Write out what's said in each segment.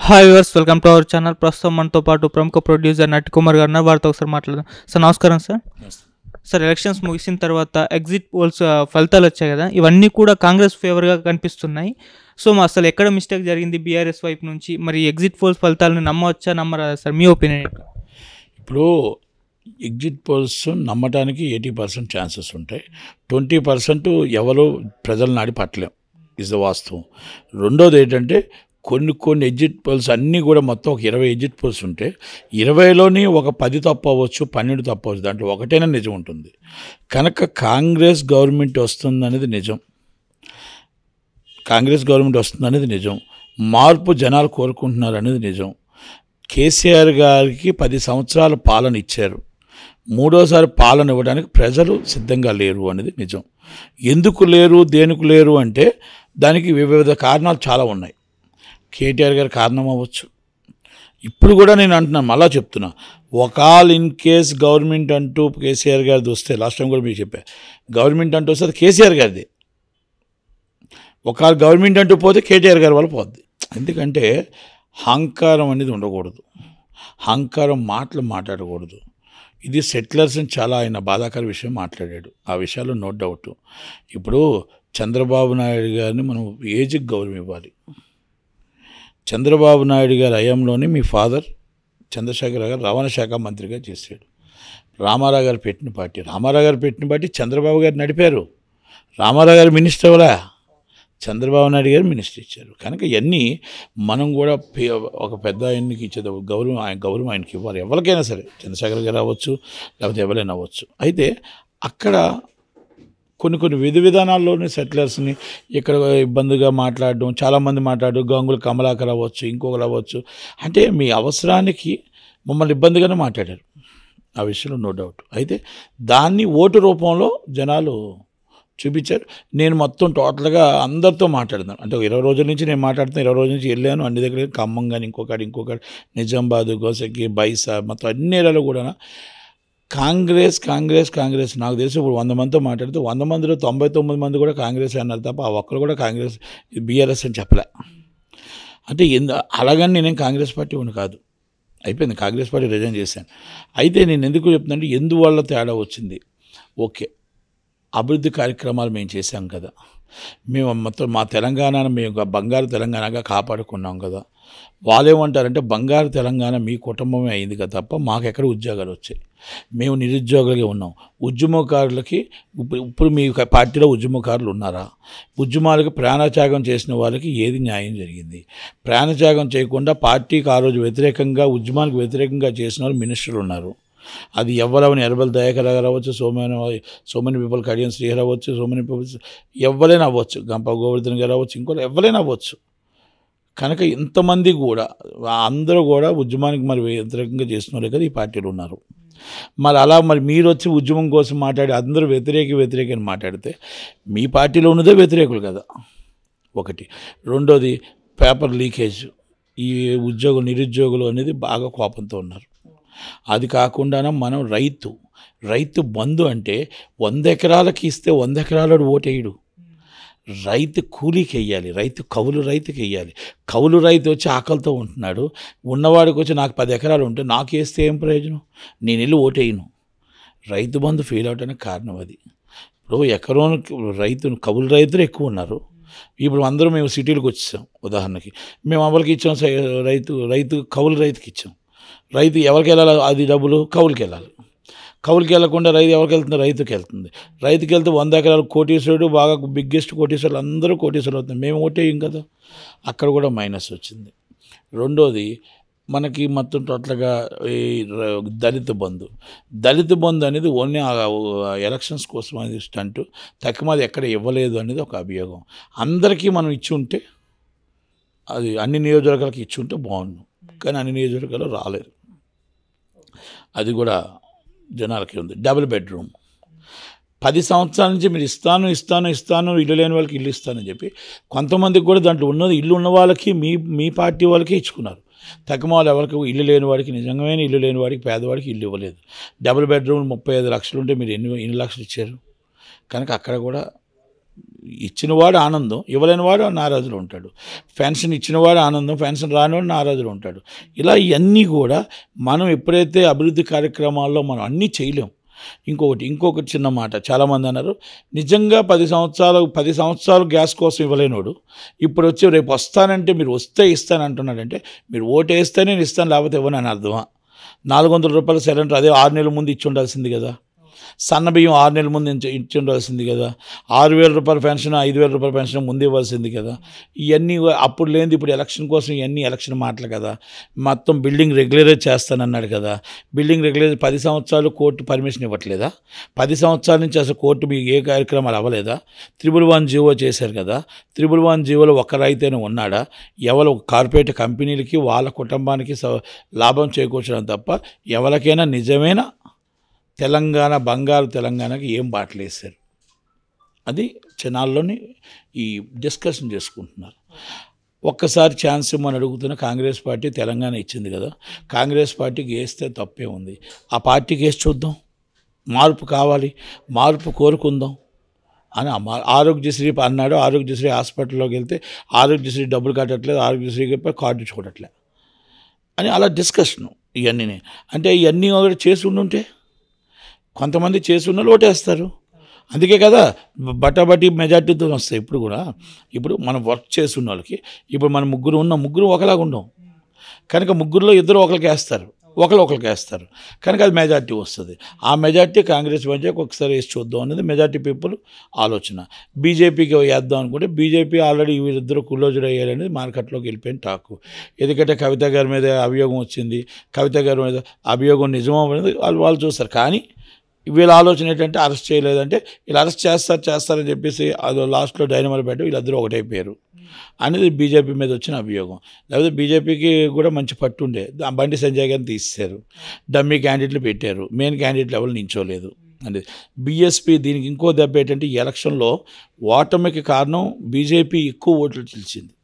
hi viewers welcome to our channel ప్రస్తుతం మనతో పాటు ప్రముఖ ప్రొడ్యూసర్ నటి కుమార్ గారు ఉన్నారు వారితో ఒకసారి మాట్లాడదాం సార్ నమస్కారం సార్ సార్ ఎలక్షన్స్ ముగిసిన తర్వాత ఎగ్జిట్ పోల్స్ ఆ, ఫలితాలు వచ్చాయి కదా ఇవన్నీ కూడా కాంగ్రెస్ ఫేవర్గా కనిపిస్తున్నాయి సో మా అసలు ఎక్కడ మిస్టేక్ జరిగింది బీఆర్ఎస్ వైపు నుంచి మరి ఎగ్జిట్ పోల్స్ ఫలితాలను నమ్మవచ్చా నమ్మరాదా సార్ మీ ఒపీనియన్ ఇప్పుడు ఎగ్జిట్ పోల్స్ నమ్మటానికి ఎయిటీ పర్సెంట్ ఛాన్సెస్ ఉంటాయి ట్వంటీ పర్సెంట్ ఎవరు ప్రజల నాడి పట్టలేం ఇస్ ద వాస్తవం రెండోది ఏంటంటే కొన్ని కొన్ని ఎగ్జిట్ పోల్స్ అన్నీ కూడా మొత్తం ఒక ఇరవై ఎగ్జిట్ పోల్స్ ఉంటే ఇరవైలోని ఒక పది తప్పు అవ్వచ్చు పన్నెండు తప్పు అవ్వచ్చు దాంట్లో ఒకటైనా నిజం ఉంటుంది కనుక కాంగ్రెస్ గవర్నమెంట్ వస్తుంది అనేది నిజం కాంగ్రెస్ గవర్నమెంట్ వస్తుంది అనేది నిజం మార్పు జనాలు కోరుకుంటున్నారు అనేది నిజం కేసీఆర్ గారికి పది సంవత్సరాల పాలన ఇచ్చారు మూడోసారి పాలన ఇవ్వడానికి ప్రజలు సిద్ధంగా లేరు అనేది నిజం ఎందుకు లేరు దేనికి లేరు అంటే దానికి వివిధ కారణాలు చాలా ఉన్నాయి కేటీఆర్ గారి కారణం అవ్వచ్చు ఇప్పుడు కూడా నేను అంటున్నాను మళ్ళా చెప్తున్నా ఒకవేళ ఇన్ కేస్ గవర్నమెంట్ అంటూ కేసీఆర్ గారిది వస్తే లాస్ట్ టైం కూడా మీకు చెప్పా గవర్నమెంట్ అంటూ వస్తే అది కేసీఆర్ గారిది ఒకవేళ గవర్నమెంట్ అంటూ పోతే కేటీఆర్ గారి వల్ల పోద్ది ఎందుకంటే అహంకారం అనేది ఉండకూడదు అహంకారం మాటలు మాట్లాడకూడదు ఇది సెటిలర్స్ని చాలా ఆయన బాధాకర విషయం మాట్లాడాడు ఆ విషయాల్లో నో డౌట్ ఇప్పుడు చంద్రబాబు నాయుడు గారిని మనం ఏజ్కి గౌరవం ఇవ్వాలి చంద్రబాబు నాయుడు గారి హయాంలోనే మీ ఫాదర్ చంద్రశేఖర్ గారు రవాణా శాఖ మంత్రిగా చేశాడు రామారావు గారు పెట్టిన పార్టీ రామారావు గారు పెట్టిన పార్టీ చంద్రబాబు గారు నడిపారు రామారావు గారు మినిస్టర్ అవలా చంద్రబాబు నాయుడు గారు మినిస్టర్ ఇచ్చారు కనుక ఇవన్నీ మనం కూడా పే- ఒక పెద్ద ఆయనకి ఇచ్చేది ఒక గౌరవం ఆయన గౌరవం ఆయనకి ఇవ్వాలి ఎవరికైనా సరే చంద్రశేఖర్ గారు అవ్వచ్చు లేకపోతే ఎవరైనా అవ్వచ్చు అయితే అక్కడ కొన్ని కొన్ని విధి విధానాల్లోనే సెటిలర్స్ని ఇక్కడ ఇబ్బందిగా మాట్లాడడం చాలామంది మాట్లాడడం గంగులు కమలాకర్ అవ్వచ్చు ఇంకొకరు అవ్వచ్చు అంటే మీ అవసరానికి మమ్మల్ని ఇబ్బందిగానే మాట్లాడారు ఆ విషయంలో నో డౌట్ అయితే దాన్ని ఓటు రూపంలో జనాలు చూపించారు నేను మొత్తం టోటల్గా అందరితో మాట్లాడుతాను అంటే ఒక ఇరవై రోజుల నుంచి నేను మాట్లాడుతాను ఇరవై రోజుల నుంచి వెళ్ళాను అన్ని దగ్గర ఖమ్మం కానీ ఇంకొకటి ఇంకొకటి నిజామాబాద్ గోసకి బైసా మొత్తం అన్ని ఏరియాలో కూడా కాంగ్రెస్ కాంగ్రెస్ కాంగ్రెస్ నాకు తెలిసి ఇప్పుడు వంద మందితో మాట్లాడితే వంద మందిలో తొంభై తొమ్మిది మంది కూడా కాంగ్రెస్ అన్నారు తప్ప ఆ ఒక్కరు కూడా కాంగ్రెస్ బీఆర్ఎస్ అని చెప్పలే అంటే ఎందు అలాగని నేనేం కాంగ్రెస్ పార్టీ ఉండి కాదు అయిపోయింది కాంగ్రెస్ పార్టీ రిజైన్ చేశాను అయితే నేను ఎందుకు చెప్తున్నానంటే ఎందువల్ల తేడా వచ్చింది ఓకే అభివృద్ధి కార్యక్రమాలు మేము చేశాం కదా మేము మొత్తం మా తెలంగాణను మేము ఒక బంగారు తెలంగాణగా కాపాడుకున్నాం కదా వాళ్ళేమంటారంటే బంగారు తెలంగాణ మీ కుటుంబమే అయింది కదా తప్ప మాకు ఎక్కడ ఉద్యోగాలు వచ్చాయి మేము నిరుద్యోగులుగా ఉన్నాం ఉద్యమకారులకి ఇప్పుడు ఇప్పుడు మీ పార్టీలో ఉద్యమకారులు ఉన్నారా ఉద్యమాలకు ప్రాణత్యాగం చేసిన వాళ్ళకి ఏది న్యాయం జరిగింది ప్రాణత్యాగం చేయకుండా పార్టీకి ఆ రోజు వ్యతిరేకంగా ఉద్యమానికి వ్యతిరేకంగా చేసిన వాళ్ళు మినిస్టర్లు ఉన్నారు అది ఎవరవని ఎర్రబల్ దయాకర్ గారు అవ్వచ్చు so many so many people Kadiyam Srihari అవ్వచ్చు సోమని పీపుల్స్ ఎవరైనా అవ్వచ్చు గంప గోవర్ధన్ గారు అవ్వచ్చు ఇంకో ఎవరైనా అవ్వచ్చు కనుక ఇంతమంది కూడా అందరూ కూడా ఉద్యమానికి మరి వ్యతిరేకంగా చేసిన వాళ్ళే కదా ఈ పార్టీలు ఉన్నారు మరి అలా మరి మీరు వచ్చి ఉద్యమం కోసం మాట్లాడి అందరూ వ్యతిరేక వ్యతిరేక అని మాట్లాడితే మీ పార్టీలో ఉన్నదే వ్యతిరేకులు కదా ఒకటి రెండోది పేపర్ లీకేజ్ ఈ ఉద్యోగులు నిరుద్యోగులు అనేది బాగా కోపంతో ఉన్నారు అది కాకుండా మనం రైతు రైతు బంధు అంటే వంద ఎకరాలకి ఇస్తే వంద ఎకరాలకు ఓటేయడు రైతు కూలీకి వెయ్యాలి రైతు కౌలు రైతుకి వెయ్యాలి కౌలు రైతు వచ్చి ఆకలితో ఉంటున్నాడు ఉన్నవాడికి వచ్చి నాకు పది ఎకరాలు ఉంటే నాకు వేస్తే ఏం ప్రయోజనం నేను వెళ్ళి ఓటేయను రైతు బంధు ఫెయిల్ అవడానికి కారణం అది ఇప్పుడు ఎకరం రైతు కౌలు రైతులు ఎక్కువ ఉన్నారు ఇప్పుడు అందరూ మేము సిటీలకు వచ్చేసాం ఉదాహరణకి మేము ఎవరికి ఇచ్చాం సై- రైతు రైతు కౌలు రైతుకి ఇచ్చాం రైతు ఎవరికి వెళ్ళాలి అది డబ్బులు కౌలుకి వెళ్ళాలి కౌలుకి వెళ్ళకుండా రైతు ఎవరికి వెళ్తుంది రైతుకి వెళ్తుంది రైతుకి వెళ్తే వంద ఎకరాలు కోటీశ్వరుడు బాగా బిగ్గెస్ట్ కోటీశ్వరులు అందరూ కోటీశ్వరులు అవుతుంది మేము ఓటేయం కదా అక్కడ కూడా మైనస్ వచ్చింది రెండోది మనకి మొత్తం టోటల్గా ఈ ర- దళిత బంధు దళిత బంధు అనేది ఓన్లీ ఆ ఎలక్షన్స్ కోసం అనేది స్టంట్ తక్కువది ఎక్కడ ఇవ్వలేదు అనేది ఒక అభియోగం అందరికీ మనం ఇచ్చి ఉంటే అది అన్ని నియోజకవర్గాలకి ఇచ్చి ఉంటే బాగుండు కానీ అన్ని నియోజకవర్గాలు రాలేదు అది కూడా జనాలకి ఉంది డబుల్ బెడ్రూమ్ పది సంవత్సరాల నుంచి మీరు ఇస్తాను ఇస్తాను ఇస్తాను ఇల్లు లేని వాళ్ళకి ఇల్లు ఇస్తానని చెప్పి కొంతమందికి కూడా దాంట్లో ఉన్నది ఇల్లు ఉన్న వాళ్ళకి మీ మీ పార్టీ వాళ్ళకి ఇచ్చుకున్నారు తక్కువ వాళ్ళు ఎవరికి ఇల్లు లేని వాడికి నిజంగానే ఇల్లు లేని వాడికి పేదవాడికి ఇల్లు ఇవ్వలేదు డబుల్ బెడ్రూమ్ ముప్పై ఐదు లక్షలు ఉంటే మీరు ఎన్ని ఎన్ని లక్షలు ఇచ్చారు కనుక అక్కడ కూడా ఇచ్చినవాడు ఆనందం ఇవ్వలేనివాడు నారాజులో ఉంటాడు పెన్షన్ ఇచ్చినవాడు ఆనందం పెన్షన్ రానివాడు నారాజులో ఉంటాడు ఇలా ఇవన్నీ కూడా మనం ఎప్పుడైతే అభివృద్ధి కార్యక్రమాల్లో మనం అన్నీ చేయలేం ఇంకొకటి ఇంకొకటి చిన్న మాట చాలామంది అన్నారు నిజంగా పది సంవత్సరాలు పది సంవత్సరాలు గ్యాస్ కోసం ఇవ్వలేనోడు ఇప్పుడు వచ్చి రేపు వస్తానంటే మీరు వస్తే ఇస్తాను అంటున్నాడంటే మీరు ఓటు వేస్తేనే నేను ఇస్తాను లేకపోతే ఇవ్వను అని అర్థమా నాలుగు వందల రూపాయల సిలిండర్ అదే ఆరు నెలల ముందు ఇచ్చి ఉండాల్సింది కదా సన్న బియ్యం ఆరు నెలల ముందు ఇచ్చి ఇచ్చి ఉండాల్సింది కదా ఆరు వేల రూపాయల పెన్షన్ ఐదు వేల రూపాయల పెన్షన్ ముందు ఇవ్వాల్సింది కదా ఇవన్నీ అప్పుడు లేనిది ఇప్పుడు ఎలక్షన్ కోసం ఇవన్నీ ఎలక్షన్ మాటలు కదా మొత్తం బిల్డింగ్ రెగ్యులరైజ్ చేస్తానన్నాడు కదా బిల్డింగ్ రెగ్యులరైజ్ పది సంవత్సరాలు కోర్టు పర్మిషన్ ఇవ్వట్లేదా పది సంవత్సరాల నుంచి అసలు కోర్టు మీకు ఏ కార్యక్రమాలు అవ్వలేదా త్రిబుల్ వన్ జీవో చేశారు కదా త్రిబుల్ వన్ జీవోలో ఒక్క రైతైనా ఉన్నాడా ఎవరు కార్పొరేట్ కంపెనీలకి వాళ్ళ కుటుంబానికి స- లాభం చేకూర్చడం తప్ప ఎవరికైనా నిజమైన తెలంగాణ బంగారు తెలంగాణకి ఏం బాటలేశారు అది జనాల్లోని ఈ డిస్కషన్ చేసుకుంటున్నారు ఒక్కసారి ఛాన్స్ ఇమ్మని అడుగుతున్న కాంగ్రెస్ పార్టీ తెలంగాణ ఇచ్చింది కదా కాంగ్రెస్ పార్టీకి వేస్తే తప్పే ఉంది ఆ పార్టీకి వేసి చూద్దాం మార్పు కావాలి మార్పు కోరుకుందాం అని ఆ మా- ఆరోగ్యశ్రీ అన్నాడు ఆరోగ్యశ్రీ హాస్పిటల్లోకి వెళ్తే ఆరోగ్యశ్రీ డబ్బులు కట్టట్లేదు ఆరోగ్యశ్రీకి పోయి కార్డు చూడట్లే అని అలా డిస్కషను ఇవన్నీ అంటే ఇవన్నీ ఒకటి చేసి ఉండుంటే కొంతమంది చేసి ఉన్న ఓటేస్తారు అందుకే కదా బటాబటి మెజార్టీతో వస్తాయి ఇప్పుడు కూడా ఇప్పుడు మనం వర్క్ చేస్తున్న వాళ్ళకి ఇప్పుడు మన ముగ్గురు ఉన్న ముగ్గురు ఒకలాగా ఉండం కనుక ముగ్గురులో ఇద్దరు ఒకరికి వేస్తారు ఒకరు ఒకరికి వేస్తారు కనుక అది మెజార్టీ వస్తుంది ఆ మెజార్టీ కాంగ్రెస్ మధ్య ఒకసారి వేసి చూద్దాం అనేది మెజార్టీ పీపుల్ ఆలోచన బీజేపీకి వేద్దాం అనుకుంటే బీజేపీ ఆల్రెడీ వీరిద్దరు కుల్లోజుడు అయ్యారనేది మార్కెట్లోకి వెళ్ళిపోయిన టాకు ఎందుకంటే కవిత గారి మీద అభియోగం వచ్చింది కవిత గారి మీద అభియోగం నిజమో అనేది వాళ్ళు వాళ్ళు చూస్తారు కానీ వీళ్ళ ఆలోచన ఏంటంటే అరెస్ట్ చేయలేదంటే వీళ్ళు అరెస్ట్ చేస్తారు చేస్తారని చెప్పేసి అది లాస్ట్లో డైనమల్ పెట్టి వీళ్ళిద్దరూ ఒకటైపోయారు అనేది బీజేపీ మీద వచ్చిన అభియోగం లేకపోతే బీజేపీకి కూడా మంచి పట్టు ఉండే ఆ బండి సంజయ్ గారిని తీసేశారు డమ్మీ క్యాండిడేట్లు పెట్టారు మెయిన్ క్యాండిడేట్లు ఎవరు నించోలేదు అంటే బీఎస్పీ దీనికి ఇంకో దెబ్బ ఏంటంటే ఈ ఎలక్షన్లో ఓటమికి కారణం బీజేపీ ఎక్కువ ఓట్లు చీల్చింది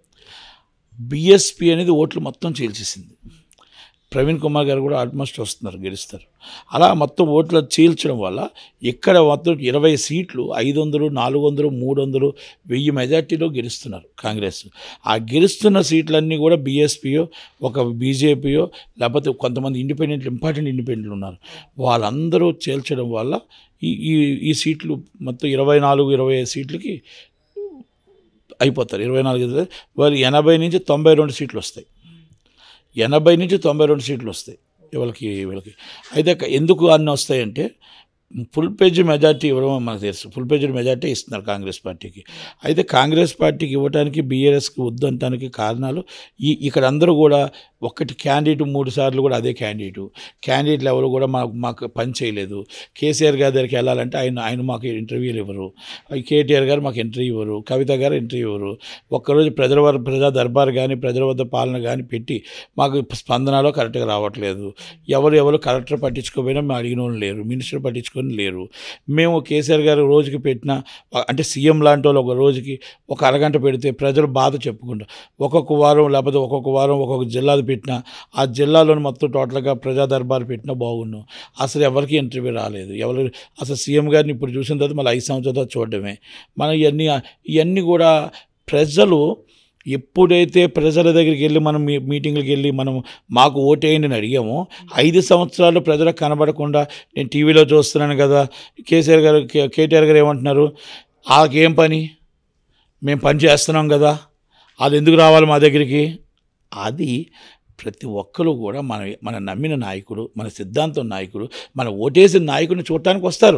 బీఎస్పీ అనేది ఓట్లు మొత్తం చీల్చేసింది ప్రవీణ్ కుమార్ గారు కూడా ఆల్మోస్ట్ వస్తున్నారు గెలుస్తారు అలా మొత్తం ఓట్లు చీల్చడం వల్ల ఇక్కడ మొత్తం ఇరవై సీట్లు ఐదు వందలు నాలుగు వందలు మూడు వందలు వెయ్యి మెజార్టీలో గెలుస్తున్నారు కాంగ్రెస్ ఆ గెలుస్తున్న సీట్లన్నీ కూడా బీఎస్పీయో ఒక బీజేపీయో లేకపోతే కొంతమంది ఇండిపెండెంట్ ఇంపార్టెంట్ ఇండిపెండెంట్లు ఉన్నారు వాళ్ళందరూ చేల్చడం వల్ల ఈ ఈ ఈ సీట్లు మొత్తం ఇరవై నాలుగు ఇరవై ఐదు సీట్లకి అయిపోతారు ఇరవై నాలుగు ఇరవై- వారు ఎనభై నుంచి తొంభై రెండు సీట్లు వస్తాయి ఎనభై నుంచి తొంభై రెండు సీట్లు వస్తాయి వీళ్ళకి వీళ్ళకి అయితే క- ఎందుకు అన్నీ వస్తాయంటే ఫుల్ పేజ్ మెజార్టీ ఇవ్వడం మనకు తెలుసు ఫుల్ పేజ్ మెజార్టీ ఇస్తున్నారు కాంగ్రెస్ పార్టీకి అయితే కాంగ్రెస్ పార్టీకి ఇవ్వడానికి బీఆర్ఎస్కి వద్దంటానికి కారణాలు ఈ ఇక్కడ అందరూ కూడా ఒక్కటి క్యాండిడేట్ మూడు సార్లు కూడా అదే క్యాండిడేట్ క్యాండిడేట్లు ఎవరు కూడా మాకు మాకు పని చేయలేదు కేసీఆర్ గారి దగ్గరికి వెళ్ళాలంటే ఆయన ఆయన మాకు ఇంటర్వ్యూలు ఇవ్వరు కేటీఆర్ గారు మాకు ఇంటర్వ్యూ ఇవ్వరు కవిత గారు ఇంటర్వ్యూ ఇవ్వరు ఒక్కరోజు ప్రజల వద్ద ప్రజా దర్బార్ కానీ ప్రజల వద్ద పాలన కానీ పెట్టి మాకు స్పందనలో కరెక్ట్గా రావట్లేదు ఎవరు ఎవరు కలెక్టర్ పట్టించుకోపోయినా మేము అడిగిన వాళ్ళు లేరు మినిస్టర్ పట్టించుకొని లేరు మేము కేసీఆర్ గారు రోజుకి పెట్టిన అంటే సీఎం లాంటి వాళ్ళు ఒక రోజుకి ఒక అరగంట పెడితే ప్రజలు బాధ చెప్పుకుంటారు ఒక్కొక్క వారం లేకపోతే ఒక్కొక్క వారం ఒక్కొక్క జిల్లాది పెట్టినా ఆ జిల్లాలోని మొత్తం టోటల్గా ప్రజా దర్బార్ పెట్టినా బాగుండు అసలు ఎవరికి ఇంటర్వ్యూ రాలేదు ఎవరు అసలు సీఎం గారిని ఇప్పుడు చూసిన తర్వాత మళ్ళీ ఐదు సంవత్సరాల తర్వాత చూడడమే మనం ఇవన్నీ ఇవన్నీ కూడా ప్రజలు ఎప్పుడైతే ప్రజల దగ్గరికి వెళ్ళి మనం మీ మీటింగ్లకు వెళ్ళి మనం మాకు ఓటేయండి అని అడిగామో ఐదు సంవత్సరాలు ప్రజలకు కనబడకుండా నేను టీవీలో చూస్తున్నాను కదా కేసీఆర్ గారు కే- కేటీఆర్ గారు ఏమంటున్నారు వాళ్ళకేం పని మేము పని చేస్తున్నాం కదా అది ఎందుకు రావాలి మా దగ్గరికి అది ప్రతి ఒక్కరు కూడా మన మన నమ్మిన నాయకుడు మన సిద్ధాంతం నాయకుడు మన ఓటేసిన నాయకుడిని చూడటానికి వస్తారు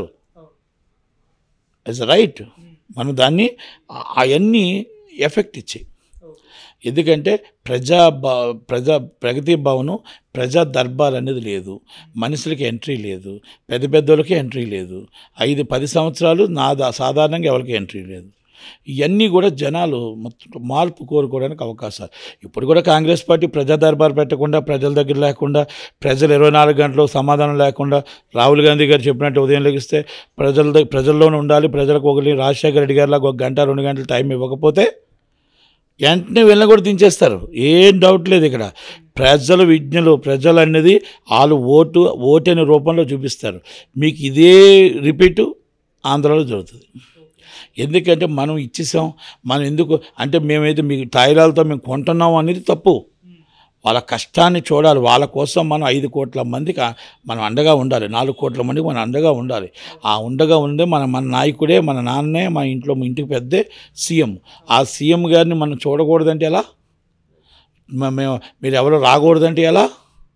ఇట్స్ రైట్ మనం దాన్ని అవన్నీ ఎఫెక్ట్ ఇచ్చాయి ఎందుకంటే ప్రజా భా ప్రజా ప్రగతి భవనం ప్రజా దర్బార్ అనేది లేదు మనుషులకి ఎంట్రీ లేదు పెద్ద పెద్దోళ్ళకి ఎంట్రీ లేదు ఐదు పది సంవత్సరాలు నా దా- సాధారణంగా ఎవరికి ఎంట్రీ లేదు ఇవన్నీ కూడా జనాలు మొత్తం మార్పు కోరుకోవడానికి అవకాశాలు ఇప్పుడు కూడా కాంగ్రెస్ పార్టీ ప్రజా దర్బార్ పెట్టకుండా ప్రజల దగ్గర లేకుండా ప్రజలు ఇరవై నాలుగు గంటలు సమాధానం లేకుండా రాహుల్ గాంధీ గారు చెప్పినట్టు ఉదయం లెగిస్తే ప్రజల దగ్గర ప్రజల్లోనే ఉండాలి ప్రజలకు ఒకరి రాజశేఖర రెడ్డి గారిలాగా ఒక గంట రెండు గంటలు టైం ఇవ్వకపోతే వెంటనే వెళ్ళ కూడా దించేస్తారు ఏం డౌట్ లేదు ఇక్కడ ప్రజల విజ్ఞలు ప్రజలు అనేది వాళ్ళు ఓటు ఓటు అనే రూపంలో చూపిస్తారు మీకు ఇదే రిపీటు ఆంధ్రాలో జరుగుతుంది ఎందుకంటే మనం ఇచ్చేసాం మనం ఎందుకు అంటే మేమైతే మీకు టాయిరాలతో మేము కొంటున్నాం అనేది తప్పు వాళ్ళ కష్టాన్ని చూడాలి వాళ్ళ కోసం మనం ఐదు కోట్ల మందికి ఆ- మనం అండగా ఉండాలి నాలుగు కోట్ల మందికి మనం అండగా ఉండాలి ఆ ఉండగా ఉండే మన మన నాయకుడే మన నాన్నే మన ఇంట్లో మన ఇంటికి పెద్దే సీఎం ఆ సీఎం గారిని మనం చూడకూడదంటే ఎలా మ- మేము మీరు ఎవరు రాకూడదంటే ఎలా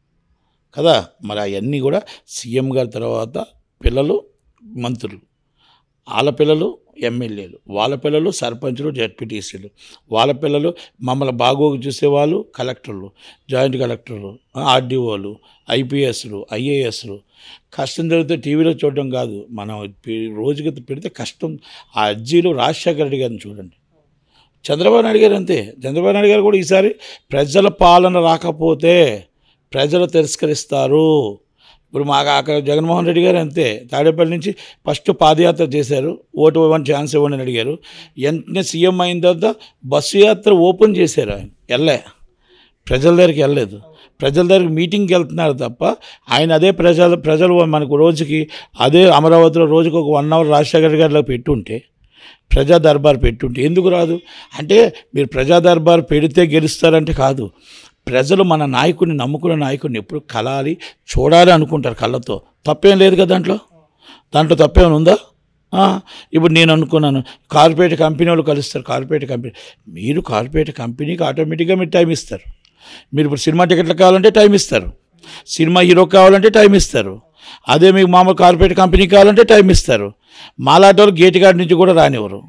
కదా మరి అవన్నీ కూడా సీఎం గారి తర్వాత పిల్లలు మంత్రులు వాళ్ళ పిల్లలు ఎమ్మెల్యేలు వాళ్ళ పిల్లలు సర్పంచులు జడ్పీటీసీలు వాళ్ళ పిల్లలు మమ్మల్ని బాగోగు చూసేవాళ్ళు కలెక్టర్లు జాయింట్ కలెక్టర్లు ఆర్డీఓలు ఐపీఎస్లు ఐఏఎస్లు కష్టం జరిగితే టీవీలో చూడడం కాదు మనం పి- రోజుకి పెడితే కష్టం ఆ అర్జీలు రాజశేఖర రెడ్డి గారిని చూడండి చంద్రబాబు నాయుడు గారు అంతే చంద్రబాబు నాయుడు గారు కూడా ఈసారి ప్రజల పాలన రాకపోతే ప్రజలు తిరస్కరిస్తారు ఇప్పుడు మాకు అక్కడ జగన్మోహన్ రెడ్డి గారు అంతే తాడేపల్లి నుంచి ఫస్ట్ పాదయాత్ర చేశారు ఓటు ఇవ్వని ఛాన్స్ ఇవ్వండి అని అడిగారు వెంటనే సీఎం అయిన తర్వాత బస్సు యాత్ర ఓపెన్ చేశారు ఆయన వెళ్ళే ప్రజల దగ్గరికి వెళ్ళలేదు ప్రజల దగ్గరికి మీటింగ్కి వెళ్తున్నారు తప్ప ఆయన అదే ప్రజలు ప్రజలు మనకు రోజుకి అదే అమరావతిలో రోజుకి ఒక వన్ అవర్ రాజశేఖర్ గారిలో పెట్టుంటే ప్రజా దర్బార్ పెట్టుంటే ఎందుకు రాదు అంటే మీరు ప్రజా దర్బార్ పెడితే గెలుస్తారంటే కాదు ప్రజలు మన నాయకుడిని నమ్ముకున్న నాయకుడిని ఎప్పుడు కలాలి చూడాలి అనుకుంటారు కళ్ళతో తప్పేం లేదు కదా దాంట్లో దాంట్లో తప్పేమైనా ఉందా ఆ, ఇప్పుడు నేను అనుకున్నాను కార్పొరేట్ కంపెనీ వాళ్ళు కలుస్తారు కార్పొరేట్ కంపెనీ మీరు కార్పొరేట్ కంపెనీకి ఆటోమేటిక్గా మీరు టైం ఇస్తారు మీరు ఇప్పుడు సినిమా టికెట్లు కావాలంటే టైం ఇస్తారు సినిమా హీరో కావాలంటే టైం ఇస్తారు అదే మీకు మామూలు కార్పొరేట్ కంపెనీ కావాలంటే టైం ఇస్తారు మాలాంటి వాళ్ళు గేట్ గార్డ్ నుంచి కూడా రానివ్వరు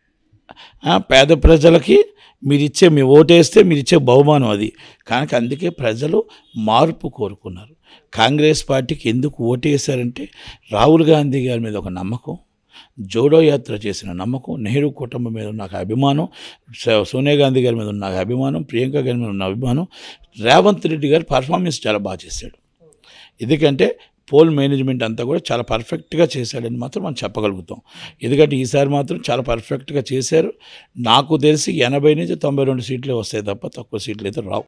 ఆ, పేద ప్రజలకి మీరు ఇచ్చే మీ ఓటేస్తే మీరు ఇచ్చే బహుమానం అది కనుక అందుకే ప్రజలు మార్పు కోరుకున్నారు కాంగ్రెస్ పార్టీకి ఎందుకు ఓటేశారంటే రాహుల్ గాంధీ గారి మీద ఒక నమ్మకం జోడో యాత్ర చేసిన నమ్మకం నెహ్రూ కుటుంబం మీద నాకు అభిమానం సో- సోనియా గాంధీ గారి మీద నాకు అభిమానం ప్రియాంక గారి మీద ఉన్న అభిమానం రేవంత్ రెడ్డి గారి పర్ఫార్మెన్స్ చాలా బాగా చేశాడు ఎందుకంటే పోల్ మేనేజ్మెంట్ అంతా కూడా చాలా పర్ఫెక్ట్గా చేశాడని మాత్రం మనం చెప్పగలుగుతాం ఎందుకంటే ఈసారి మాత్రం చాలా పర్ఫెక్ట్గా చేశారు నాకు తెలిసి ఎనభై నుంచి తొంభై రెండు సీట్లే వస్తాయి తప్ప తక్కువ సీట్లు అయితే రావు